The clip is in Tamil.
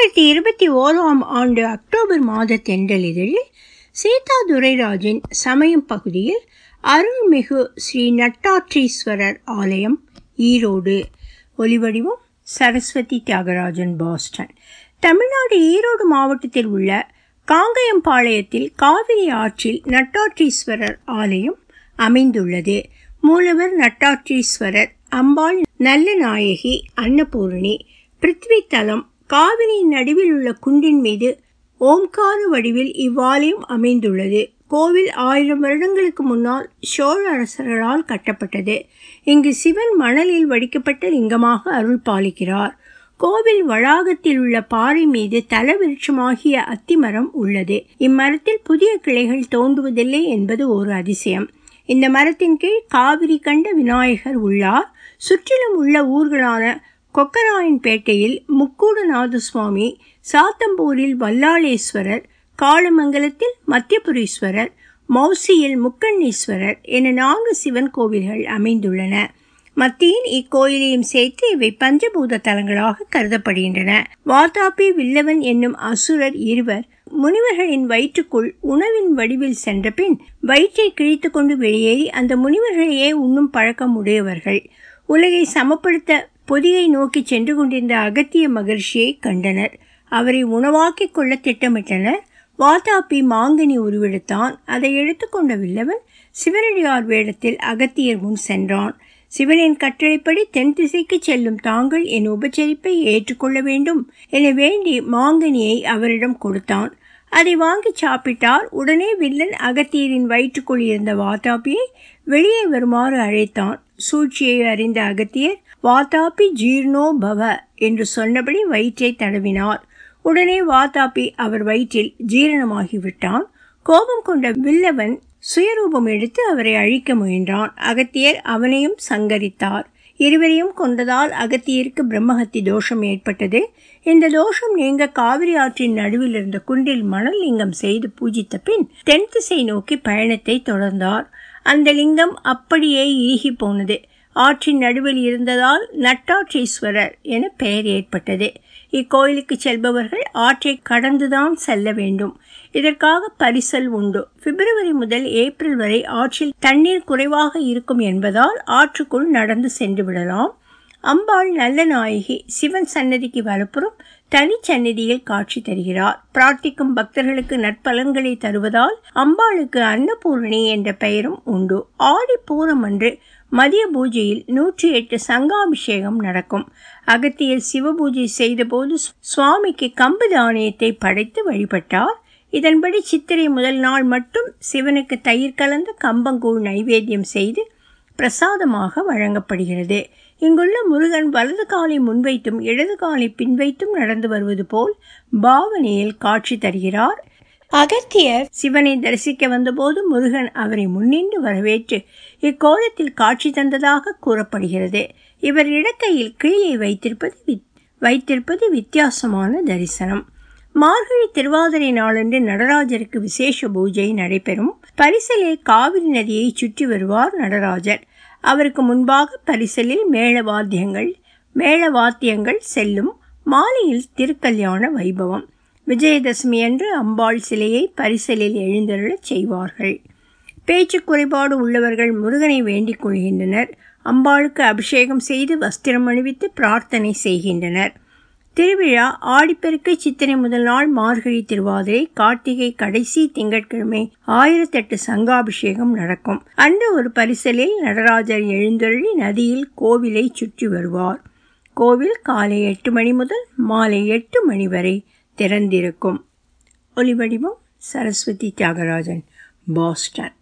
இரண்டாயிரத்தி இருபத்தி ஓராம் ஆண்டு அக்டோபர் மாத தென்றலிதழில் சீதா துரைராஜின் சமயம் பகுதியில் அருள்மிகு ஸ்ரீ நட்டாற்றீஸ்வரர் ஆலயம் ஈரோடு ஒலிவடிவம் சரஸ்வதி தியாகராஜன் பாஸ்டன் தமிழ்நாடு ஈரோடு மாவட்டத்தில் உள்ள காங்கயம்பாளையத்தில் காவிரி ஆற்றில் நட்டாற்றீஸ்வரர் ஆலயம் அமைந்துள்ளது மூலவர் நட்டாற்றீஸ்வரர் அம்பாள் நல்ல நாயகி அன்னபூரணி பிருத்வி தலம் காவிரியின் நடுவில் உள்ள குன்றின் மீது ஓம்கார வடிவில் இவ்வாலயம் அமைந்துள்ளது கோவில் ஆயிரம் வருடங்களுக்கு முன்னால் சோழ அரசர்களால் கட்டப்பட்டது இங்கு சிவன் மணலில் வடிக்கப்பட்ட லிங்கமாக அருள் பாலிக்கிறார் கோவில் வளாகத்தில் உள்ள பாறை மீது தலவிருட்சமாகிய அத்திமரம் உள்ளது இம்மரத்தில் புதிய கிளைகள் தோன்றுவதில்லை என்பது ஒரு அதிசயம் இந்த மரத்தின் கீழ் காவிரி கண்ட விநாயகர் உள்ளார் சுற்றிலும் உள்ள ஊர்களான கொக்கராயன்பேட்டையில் முக்கூடநாத சுவாமி சாத்தம்பூரில் வல்லாளேஸ்வரர் காளமங்கலத்தில் மத்தியபுரீஸ்வரர் மௌசியில் முக்கண்ணீஸ்வரர் என நான்கு சிவன் கோவில்கள் அமைந்துள்ளன மத்தியில் இக்கோயிலையும் சேர்த்து இவை பஞ்சபூத தலங்களாக கருதப்படுகின்றன வாதாபி வில்லவன் என்னும் அசுரர் இருவர் முனிவர்களின் வயிற்றுக்குள் உணவின் வடிவில் சென்ற பின் வயிற்றை கிழித்து கொண்டு வெளியேறி அந்த முனிவர்களையே உண்ணும் பழக்கம் உடையவர்கள் உலகை சமப்படுத்த பொதியை நோக்கி சென்று கொண்டிருந்த அகத்திய மகிழ்ச்சியை கண்டனர் அவரை உணவாக்கிக் கொள்ள திட்டமிட்டனர் வாதாபி மாங்கனி உருவெடுத்தான் அதை எடுத்துக்கொண்ட வில்லவன் சிவனடியார் வேடத்தில் அகத்தியர் முன் சென்றான் சிவனின் கட்டளைப்படி தென் திசைக்கு செல்லும் தாங்கள் என் உபச்சரிப்பை ஏற்றுக்கொள்ள வேண்டும் என வேண்டி மாங்கனியை அவரிடம் கொடுத்தான் அதை வாங்கி சாப்பிட்டார் உடனே வில்லன் அகத்தியரின் வயிற்றுக்குள் இருந்த வாதாபியை வெளியே வருமாறு அழைத்தான் சூழ்ச்சியை அறிந்த அகத்தியர் வாதாபி ஜீர்ணோ பவ என்று சொன்னபடி வயிற்றை தடவினார் உடனே வாதாபி அவர் வயிற்றில் ஜீரணமாகிவிட்டான் கோபம் கொண்ட வில்லவன் சுயரூபம் எடுத்து அவரை அழிக்க முயன்றான் அகத்தியர் அவனையும் சங்கரித்தார் இருவரையும் கொண்டதால் அகத்தியருக்கு பிரம்மஹத்தி தோஷம் ஏற்பட்டது இந்த தோஷம் நீங்க காவிரி ஆற்றின் நடுவில் இருந்த குன்றில் மணல் லிங்கம் செய்து பூஜித்த பின் தென் திசை நோக்கி பயணத்தை தொடர்ந்தார் அந்த லிங்கம் அப்படியே இறுகி போனது ஆற்றின் நடுவில் இருந்ததால் நட்டாற்றீஸ்வரர் என பெயர் ஏற்பட்டது இக்கோயிலுக்கு செல்பவர்கள் ஆற்றை கடந்துதான் செல்ல வேண்டும் இதற்காக பரிசல் உண்டு பிப்ரவரி முதல் ஏப்ரல் வரை ஆற்றில் தண்ணீர் குறைவாக இருக்கும் என்பதால் ஆற்றுக்குள் நடந்து சென்று விடலாம் அம்பாள் நல்ல நாயகி சிவன் சன்னதிக்கு வலப்புறம் தனிச்சந்நிதியில் காட்சி தருகிறார் பிரார்த்திக்கும் பக்தர்களுக்கு நற்பலன்களை தருவதால் அம்பாளுக்கு அன்னபூரணி என்ற பெயரும் உண்டு ஆடி பூரம் அன்று மதிய பூஜையில் நூற்றி எட்டு சங்காபிஷேகம் நடக்கும் அகத்தியர் சிவபூஜை செய்தபோது சுவாமிக்கு கம்பு தானியத்தை படைத்து வழிபட்டார் இதன்படி சித்திரை முதல் நாள் மட்டும் சிவனுக்கு தயிர் கலந்த கம்பங்கூழ் நைவேத்தியம் செய்து பிரசாதமாக வழங்கப்படுகிறது இங்குள்ள முருகன் வலது காலை முன்வைத்தும் இடது காலை பின்வைத்தும் நடந்து வருவது போல் பாவனையில் காட்சி தருகிறார் அகத்தியர் சிவனை தரிசிக்க வந்தபோது முருகன் அவரை முன்னின்று வரவேற்று இக்கோலத்தில் காட்சி தந்ததாக கூறப்படுகிறது இவர் இடக்கையில் கிளியை வைத்திருப்பது வைத்திருப்பது வித்தியாசமான தரிசனம் மார்கழி திருவாதிரை நாளன்று நடராஜருக்கு விசேஷ பூஜை நடைபெறும் பரிசலில் காவிரி நதியை சுற்றி வருவார் நடராஜர் அவருக்கு முன்பாக பரிசலில் மேளவாத்தியங்கள் மேளவாத்தியங்கள் செல்லும் மாலையில் திருக்கல்யாண வைபவம் விஜயதசமி அன்று அம்பாள் சிலையை பரிசலில் எழுந்தருளச் செய்வார்கள் பேச்சு குறைபாடு உள்ளவர்கள் முருகனை வேண்டிக் கொள்கின்றனர் அம்பாளுக்கு அபிஷேகம் செய்து வஸ்திரம் அணிவித்து பிரார்த்தனை செய்கின்றனர் திருவிழா ஆடிப்பெருக்கு சித்திரை முதல் நாள் மார்கழி திருவாதிரை கார்த்திகை கடைசி திங்கட்கிழமை ஆயிரத்தெட்டு சங்காபிஷேகம் நடக்கும் அன்று ஒரு பரிசலில் நடராஜர் எழுந்தருளி நதியில் கோவிலை சுற்றி வருவார் கோவில் காலை எட்டு மணி முதல் மாலை எட்டு மணி வரை திறந்திருக்கும் ஒலிவடிவம் சரஸ்வதி தியாகராஜன் பாஸ்டன்